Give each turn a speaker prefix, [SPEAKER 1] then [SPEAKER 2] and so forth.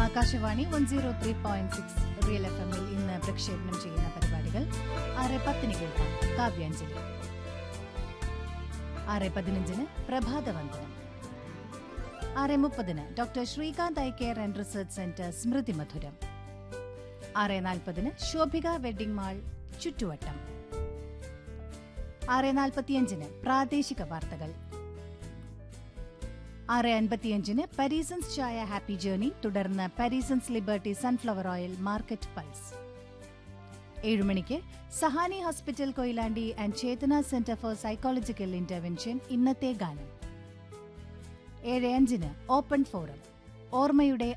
[SPEAKER 1] Akashvani one zero three point six real F എമ്മിൽ ഇന്ന് പ്രക്ഷേപണം ചെയ്യുന്ന പരിപാടികൾ ആറ് പത്തിന് കേൾക്കാം കാവ്യാഞ്ജലി ആറ് പതിനഞ്ചിന് പ്രഭാതവന്ദനം ആറ് മുപ്പതിന് doctor Srikanth eye care and research centre Smriti Madhuram ആറ് നാൽപ്പതിന് ശോഭിക വെഡിംഗ് മാൾ ചുറ്റുവട്ടം ആറ് നാൽപ്പത്തിയഞ്ചിന് പ്രാദേശിക വാർത്തകൾ ആറ് അൻപത്തിയഞ്ചിന് പരീസൺസ് ചായ ഹാപ്പി ജേർണി തുടർന്ന് Parisons liberty sunflower oil market pulse ഏഴുമണിക്ക് Sahani hospital Koyilandy and Chetana centre for psychological intervention ഇന്നത്തെ ഗാനം ഏഴ് അഞ്ചിന് ഓപ്പൺ ഫോറം ഓർമ്മയുടെ